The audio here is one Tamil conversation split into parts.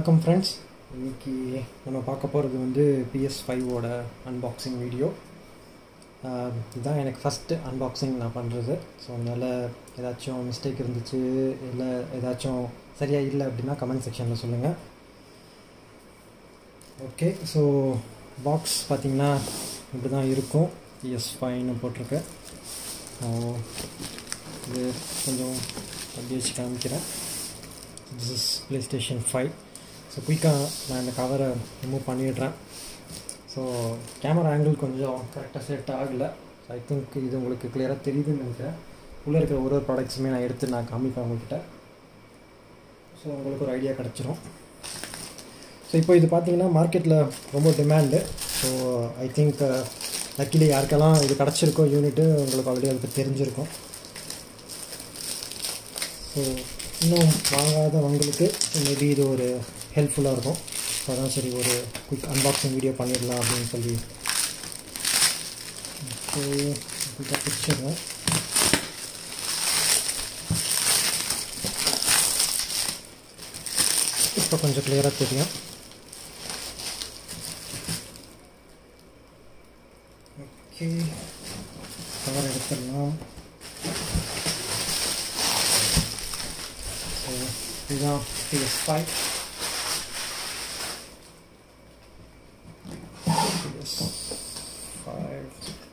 வணக்கம் ஃப்ரெண்ட்ஸ் இன்னைக்கு நம்ம பார்க்க போகிறது வந்து பிஎஸ் ஃபைவோட அன்பாக்சிங் வீடியோ இதுதான் எனக்கு ஃபஸ்ட்டு அன்பாக்சிங் நான் பண்ணுறது ஸோ அதனால் ஏதாச்சும் மிஸ்டேக் இருந்துச்சு இல்லை ஏதாச்சும் சரியாக இல்லை அப்படின்னா கமெண்ட் செக்ஷனில் சொல்லுங்கள் ஓகே ஸோ பாக்ஸ் பார்த்தீங்கன்னா இப்படி தான் இருக்கும் பிஎஸ் ஃபைவ்னு போட்டிருக்கு ஸோ இது கொஞ்சம் அப்படி வச்சு காமிக்கிறேன் this is PlayStation five so குயிக்காக நான் இந்த கவரை ரிமூவ் பண்ணிடுறேன் ஸோ கேமரா ஆங்கிள் கொஞ்சம் கரெக்டாக செட் ஆகலை ஸோ ஐ திங்க் இது உங்களுக்கு கிளியராக தெரியுதுன்னு நினைக்கிறேன் உள்ளே இருக்கிற ஒரு ஒரு ப்ராடக்ட்ஸுமே நான் எடுத்து நான் காமிப்பேன் உங்கள்கிட்ட ஸோ உங்களுக்கு ஒரு ஐடியா கிடச்சிரும் ஸோ இப்போ இது பார்த்தீங்கன்னா மார்க்கெட்டில் ரொம்ப demand so I think luckily யாருக்கெல்லாம் இது கிடச்சிருக்கோ யூனிட்டு உங்களுக்கு ஆல்ரெடி அதுக்கு தெரிஞ்சிருக்கும் ஸோ இன்னும் வாங்காதவங்களுக்கு மேபி இது ஒரு ஹெல்ப்ஃபுல்லாக இருக்கும் ஸோ அதான் சரி ஒரு குயிக் அன்பாக்சிங் வீடியோ பண்ணிடலாம் அப்படின்னு சொல்லி ஓகே குயிக்காக பிடிச்சிடுறேன் இப்போ கொஞ்சம் கிளியராக தெரியும் ஓகே கவர் எடுத்துடலாம் ஸோ இதுதான் PS five PS five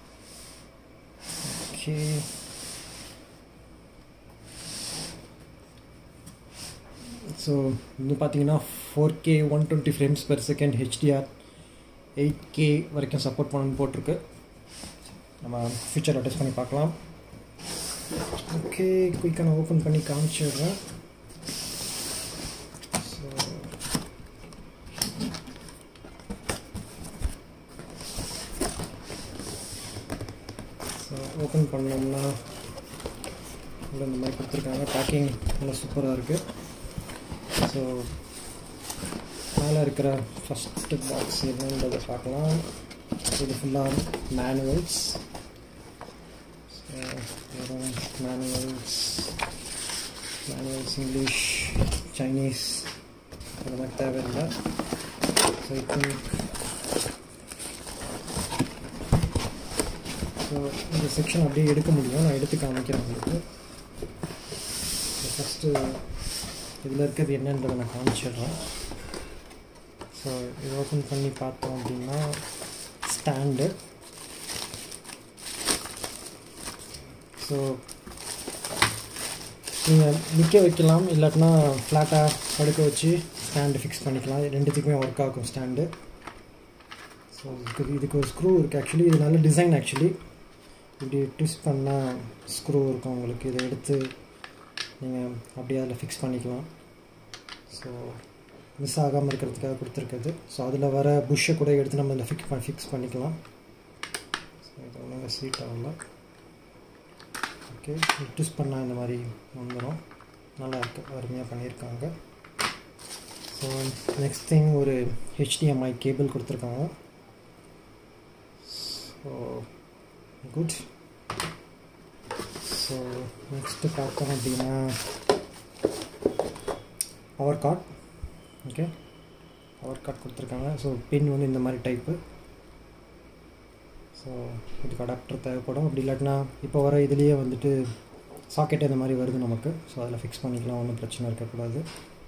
okay so இது பார்த்தீங்கன்னா four K one twenty frames per second HDR eight K வரைக்கும் சப்போர்ட் பண்ணணும்னு போட்டிருக்கு நம்ம ஃபியூச்சரில் டெஸ்ட் பண்ணி பார்க்கலாம் ஓகே குயிக்காக நான் ஓப்பன் பண்ணி காமிச்சிடுறேன் ஸோ ஸோ ஓப்பன் பண்ணோம்னா உள்ள இந்த மாதிரி கொடுத்துருக்காங்க பேக்கிங் நல்லா சூப்பராக இருக்குது ஸோ மேலே இருக்கிற ஃபஸ்ட்டு பாக்ஸ் என்னன்றதை பார்க்கலாம் இது ஃபுல்லாக மேனுவல்ஸ் வெறும் மேனுவல்ஸ் மேனுவல்ஸ் இங்கிலீஷ் சைனீஸ் அது மாதிரி தேவையில்லை ஸோ ஐ திங்க் ஸோ இந்த செக்ஷன் அப்படியே எடுக்க முடியும் நான் எடுத்து காமிக்கிறேன் உங்களுக்கு ஃபஸ்ட்டு இதில் இருக்கிறது என்னன்றதை நான் காமிச்சிடுறேன் ஸோ இது ஓப்பன் பண்ணி பார்த்தோம் அப்படின்னா ஸ்டாண்டு ஸோ நீங்கள் நிற்க வைக்கலாம் இல்லாட்டினா ஃப்ளாட்டாக படுக்க வச்சு ஸ்டாண்டு ஃபிக்ஸ் பண்ணிக்கலாம் ரெண்டுத்துக்குமே ஒர்க் ஆகும் ஸ்டாண்டு ஸோ இதுக்கு இதுக்கு ஒரு ஸ்க்ரூ இருக்குது ஆக்சுவலி இது நல்ல டிசைன் ஆக்சுவலி இப்படி ட்விஸ்ட் பண்ணால் ஸ்க்ரூ இருக்கும் உங்களுக்கு இதை எடுத்து நீங்கள் அப்படியே அதில் ஃபிக்ஸ் பண்ணிக்கலாம் ஸோ மிஸ் ஆகாமல் இருக்கிறதுக்காக கொடுத்துருக்குது ஸோ அதில் வர புஷ்ஷை கூட எடுத்து நம்ம இதில் ஃபிக்ஸ் பண்ணி ஃபிக்ஸ் பண்ணிக்கலாம் ஸோ இது ஒன்றுங்க சீட் ஆகல ஓகே ட்விஸ்ட் பண்ணால் இந்த மாதிரி வந்துடும் நல்லா இருக்கு அருமையாக பண்ணியிருக்காங்க ஸோ நெக்ஸ்ட் திங் ஒரு ஹெச்டிஎம்ஐ கேபிள் கொடுத்துருக்காங்க ஸோ குட் ஸோ நெக்ஸ்ட்டு பார்த்தோம் அப்படின்னா power cord okay power cord கொடுத்துருக்காங்க ஸோ பின் வந்து இந்த மாதிரி டைப்பு ஸோ இதுக்கு அடாப்டர் தேவைப்படும் அப்படி இல்லாட்டினா இப்போ வர இதுலேயே வந்துட்டு சாக்கெட் இந்த மாதிரி வருது நமக்கு ஸோ அதில் ஃபிக்ஸ் பண்ணிக்கலாம் ஒன்றும் பிரச்சனை இருக்கக்கூடாது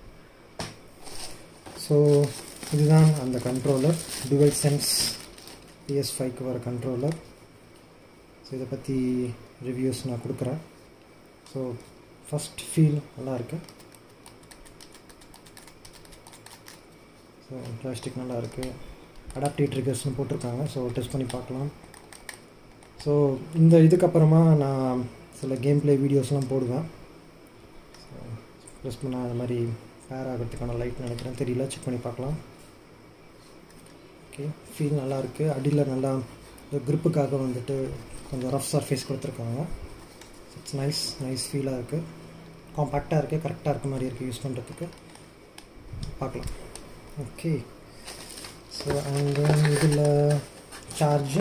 ஸோ இதுதான் அந்த கண்ட்ரோலர் டுவெல் சென்ஸ் பிஎஸ் ஃபைவ்க்கு வர கண்ட்ரோலர் ஸோ இதை பற்றி ரிவ்யூஸ் நான் கொடுக்குறேன் ஸோ ஃபஸ்ட் ஃபீல் நல்லா இருக்கு ஸோ பிளாஸ்டிக் நல்லா இருக்குது அடாப்டிவ் ட்ரிகர்ஸ்னு போட்டிருக்காங்க ஸோ டெஸ்ட் பண்ணி பார்க்கலாம் ஸோ இந்த இதுக்கப்புறமா நான் சில கேம் ப்ளே வீடியோஸ்லாம் போடுவேன் ஸோ ப்ளஸ் பண்ணால் அது மாதிரி ஃபேர் ஆகிறதுக்கான லைட் நினைக்கிறேன் தெரியல செக் பண்ணி பார்க்கலாம் ஓகே ஃபீல் நல்லாயிருக்கு அடியில் நல்லா இந்த க்ரிப்புக்காக வந்துட்டு கொஞ்சம் ரஃப் சர்ஃபேஸ் கொடுத்துருக்காங்க இட்ஸ் நைஸ் நைஸ் ஃபீலாக இருக்குது காம்பேக்டாக இருக்குது கரெக்டாக இருக்க மாதிரி இருக்குது யூஸ் பண்ணுறதுக்கு பார்க்கலாம் ஓகே ஸோ அண்ட் இதில் சார்ஜ்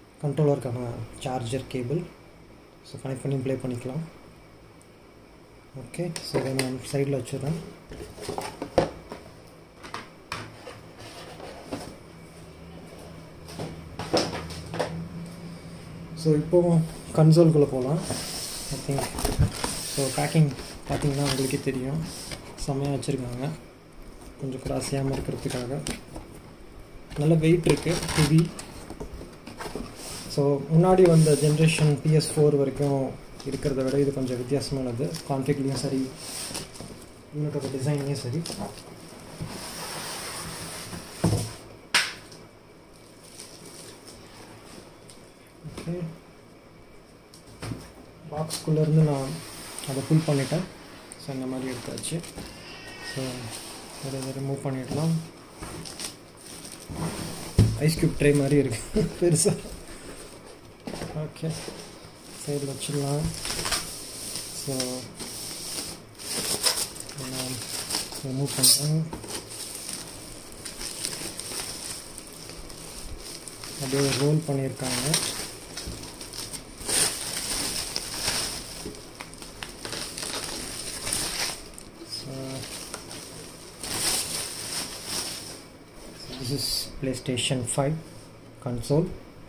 கண்ட்ரோலருக்கான சார்ஜர் கேபிள் ஸோ கனெக்ட் பண்ணி ப்ளே பண்ணிக்கலாம் ஓகே ஸோ இதை நான் சைடில் வச்சுடுறேன் ஸோ இப்போது கன்சோல்குள்ளே போகலாம் ஐ திங்க் ஸோ பேக்கிங் பார்த்தீங்கன்னா உங்களுக்கே தெரியும் செம்மையாக வச்சுருக்காங்க கொஞ்சம் கூட அசையாமல் இருக்கிறதுக்காக நல்ல வெயிட் இருக்குது ஹெவி ஸோ முன்னாடி வந்த ஜென்ரேஷன் பிஎஸ் ஃபோர் வரைக்கும் இருக்கிறத விட இது கொஞ்சம் வித்தியாசமானது கான்ஃபிக்லேயும் சரி யூனிட்டோட டிசைன்லேயும் சரி ஓகே பாக்ஸ்குள்ளேருந்து நான் அதை புல் பண்ணிட்டேன் ஸோ இந்த மாதிரி எடுத்தாச்சு ஸோ அதை இதை ரிமூவ் பண்ணிடலாம் ஐஸ் க்யூப் ட்ரை மாதிரி இருக்குது பெருசாக ஓகே சைடில் வச்சிடலாம் ஸோ நான் ரிமூவ் பண்ணுறேன் அப்படியே ரோல் பண்ணியிருக்காங்க so this is PlayStation 5 console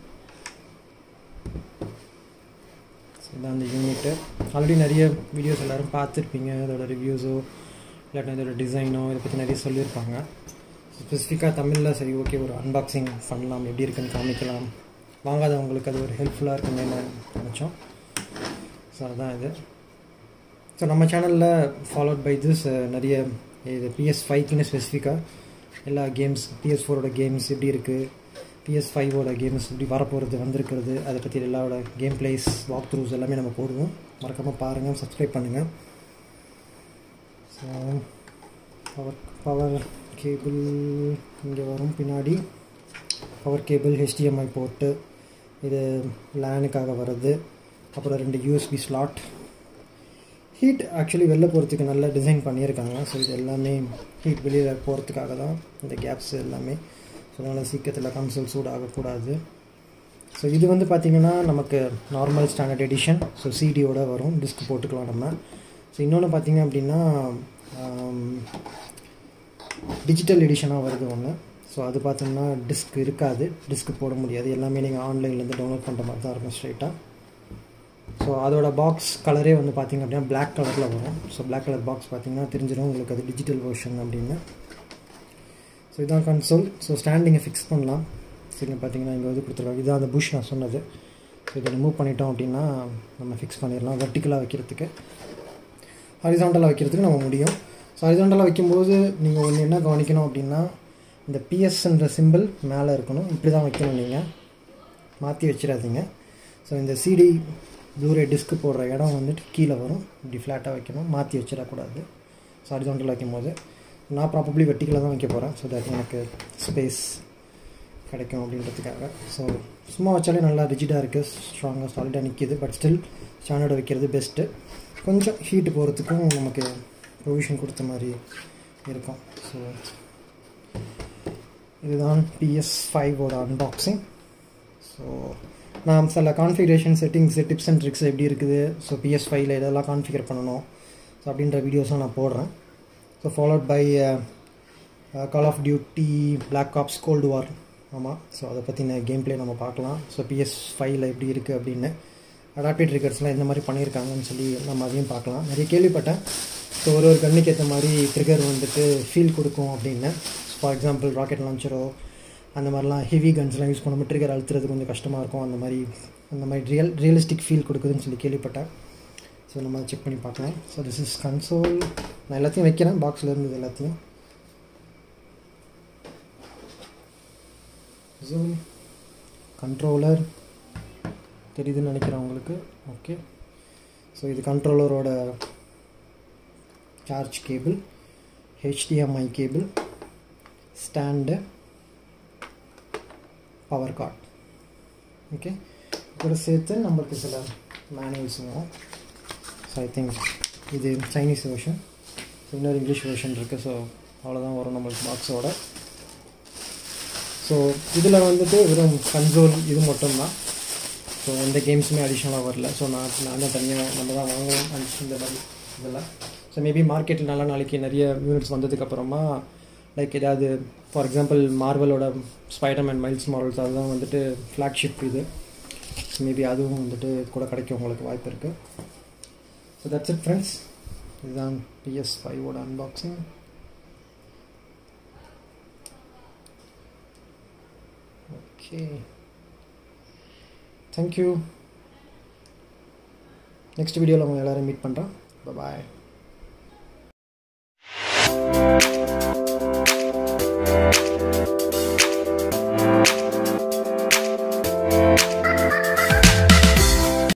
இதான் அந்த யூனிட்டு ஆல்ரெடி நிறைய வீடியோஸ் எல்லோரும் பார்த்துருப்பீங்க இதோட ரிவ்யூஸோ இல்லாட்டி இதோட டிசைனோ இதை பற்றி நிறைய சொல்லியிருப்பாங்க ஸ்பெசிஃபிக்காக தமிழில் சரி ஓகே ஒரு அன்பாக்சிங் பண்ணலாம் எப்படி இருக்குன்னு காமிக்கலாம் வாங்காதவங்களுக்கு அது ஒரு ஹெல்ப்ஃபுல்லாக இருக்குமே நினச்சோம் ஸோ அதுதான் இது ஸோ நம்ம சேனலில் ஃபாலோட் பை திஸ் நிறைய இது பிஎஸ் ஃபைவ்க்குன்னு ஸ்பெசிஃபிக்காக எல்லா கேம்ஸ் பிஎஸ் ஃபோரோட கேம்ஸ் எப்படி இருக்குது பிஎஸ் ஃபைவோட கேம்ஸ் எப்படி வரப்போகிறது வந்திருக்கிறது அதை பற்றி எல்லாரோட கேம் பிளேஸ் வாக் த்ரூஸ் எல்லாமே நம்ம போடுவோம் மறக்காமல் பாருங்கள் சப்ஸ்கிரைப் பண்ணுங்கள் ஸோ பவர் பவர் கேபிள் இங்கே வரும் பின்னாடி பவர் கேபிள் ஹெச்டிஎம்ஐ போட்டு இது லேனுக்காக வருது அப்புறம் ரெண்டு யூஎஸ்பி ஸ்லாட் ஹீட் ஆக்சுவலி வெளில போகிறதுக்கு நல்லா டிசைன் பண்ணியிருக்காங்க ஸோ இது எல்லாமே ஹீட் வெளியில் போகிறதுக்காக தான் இந்த கேப்ஸ் எல்லாமே ஸோ அதனால் சீக்கிரத்தில் கன்சோல் சூடாகக்கூடாது ஸோ இது வந்து பார்த்திங்கன்னா நமக்கு நார்மல் ஸ்டாண்டர்ட் எடிஷன் ஸோ சிடியோட வரும் டிஸ்க் போட்டுக்கலாம் நம்ம ஸோ இன்னொன்று பார்த்திங்க அப்படின்னா டிஜிட்டல் எடிஷனாக வருது ஒன்று ஸோ அது பார்த்தோம்னா டிஸ்க் இருக்காது டிஸ்க் போட முடியாது எல்லாமே நீங்கள் ஆன்லைன்லேருந்து டவுன்லோட் பண்ணுற மாதிரி தான் இருக்கும் ஸ்ட்ரைட்டாக ஸோ அதோட பாக்ஸ் கலரே வந்து பார்த்திங்க அப்படின்னா பிளாக் கலரில் வரும் ஸோ பிளாக் கலர் பாக்ஸ் பார்த்திங்கன்னா தெரிஞ்சிடும் உங்களுக்கு அது டிஜிட்டல் வெர்ஷன் அப்படின்னு ஸோ இதான் கன்சோல் ஸோ ஸ்டாண்டிங்கை ஃபிக்ஸ் பண்ணலாம் சரிங்க பார்த்தீங்கன்னா இங்கே வந்து கொடுத்துருக்காங்க இதான் அந்த புஷ் நான் சொன்னது ஸோ இதை ரிமூவ் பண்ணிட்டோம் அப்படின்னா நம்ம ஃபிக்ஸ் பண்ணிடலாம் வெர்டிக்கலாக வைக்கிறதுக்கு ஹரிசாண்டலாக வைக்கிறதுக்கு நம்ம முடியும் ஸோ ஹரிசாண்டலாக வைக்கும்போது நீங்கள் ஒன்று என்ன கவனிக்கணும் அப்படின்னா இந்த பிஎஸ்ன்ற சிம்பிள் மேலே இருக்கணும் இப்படி தான் வைக்கணும் நீங்கள் மாற்றி வச்சிடாதீங்க ஸோ இந்த சிடி ப்ளூரே டிஸ்க் போடுற இடம் வந்துட்டு கீழே வரும் இப்படி ஃப்ளாட்டாக வைக்கணும் மாற்றி வச்சிடக்கூடாது ஸோ ஹரிசாண்டல் வைக்கும்போது நான் ப்ராப்பப்ளி வெட்டிக்கலாக தான் வைக்க போகிறேன் ஸோ தட் எனக்கு ஸ்பேஸ் கிடைக்கும் அப்படின்றதுக்காக ஸோ சும்மா வச்சாலே நல்லா ரிஜிடாக இருக்குது ஸ்ட்ராங்காக சாலிடாக நிற்கிது பட் ஸ்டில் ஸ்டாண்டர்டாக வைக்கிறது பெஸ்ட்டு கொஞ்சம் ஹீட்டு போகிறதுக்கும் நமக்கு ப்ரொவிஷன் கொடுத்த மாதிரி இருக்கும் ஸோ இதுதான் பிஎஸ் ஃபைவோட அன்பாக்சிங் ஸோ நான் சில configuration settings tips and tricks எப்படி இருக்குது ஸோ பிஎஸ் ஃபைவ்ல இதெல்லாம் கான்ஃபிகர் பண்ணணும் ஸோ அப்படின்ற வீடியோஸும் நான் போடுறேன் so followed by call of duty black ops cold war ஆமாம் ஸோ அதை பற்றின கேம் பிளே நம்ம பார்க்கலாம் ஸோ பிஎஸ் ஃபைவ்ல எப்படி இருக்குது அப்படின்னு அடாப்டட் ட்ரிகர்ஸ்லாம் எந்த மாதிரி பண்ணியிருக்காங்கன்னு சொல்லி நம்ம அதையும் பார்க்கலாம் நிறைய கேள்விப்பட்டேன் ஸோ ஒரு ஒரு கண்ணுக்கு ஏற்ற மாதிரி ட்ரிகர் வந்துட்டு ஃபீல் கொடுக்கும் அப்படின்னு ஃபார் எக்ஸாம்பிள் ராக்கெட் லான்ச்சரோ அந்த மாதிரிலாம் ஹெவி கன்ஸ்லாம் யூஸ் பண்ணும்போது ட்ரிகர் அழுத்துறது கொஞ்சம் கஷ்டமாக இருக்கும் அந்த மாதிரி அந்த மாதிரி ரியல் ரியலிஸ்டிக் ஃபீல் கொடுக்குதுன்னு சொல்லி கேள்விப்பட்டேன் ஸோ நம்ம செக் பண்ணி பார்க்கலாம் ஸோ திஸ் இஸ் கன்சோல் நான் எல்லாத்தையும் வைக்கிறேன் பாக்ஸில் இருந்தது எல்லாத்தையும் ஸோ கண்ட்ரோலர் தெரியுதுன்னு நினைக்கிறேன் உங்களுக்கு ஓகே ஸோ இது கண்ட்ரோலரோட charge cable HDMI cable stand power cord okay கூட சேர்த்து நம்மளுக்கு சில மேனுவல்ஸ் வரும் ஸோ ஐ திங்க் இது சைனீஸ் வெர்ஷன் இன்னொரு இங்கிலீஷ் வெர்ஷன் இருக்குது ஸோ அவ்வளோதான் வரும் நம்மளுக்கு பாக்ஸோட ஸோ இதில் வந்துட்டு வெறும் கன்சோல் இது மட்டும்தான் ஸோ எந்த கேம்ஸுமே அடிஷ்னலாக வரல ஸோ நான் நான் தான் தனியாக நம்ம தான் வாங்குவோம் இந்த மாதிரி இதில் ஸோ மேபி மார்க்கெட்டில் நல்லா நாளைக்கு நிறைய யூனிட்ஸ் வந்ததுக்கப்புறமா லைக் ஏதாவது ஃபார் எக்ஸாம்பிள் மார்வலோட ஸ்பைடர்மேன் மைல்ஸ் மாடல்ஸ் அதுதான் வந்துட்டு ஃப்ளாக்ஷிப் இது ஸோ மேபி அதுவும் வந்துட்டு கூட கிடைக்கும் உங்களுக்கு வாய்ப்பு இருக்குது ஸோ தட்ஸ் இட் ஃப்ரெண்ட்ஸ் இதுதான் பிஎஸ் ஃபைவோட அன்பாக்சிங் ஓகே தேங்க்யூ நெக்ஸ்ட் வீடியோவில் உங்கள் எல்லோரும் மீட் பண்ணுறேன் பாய்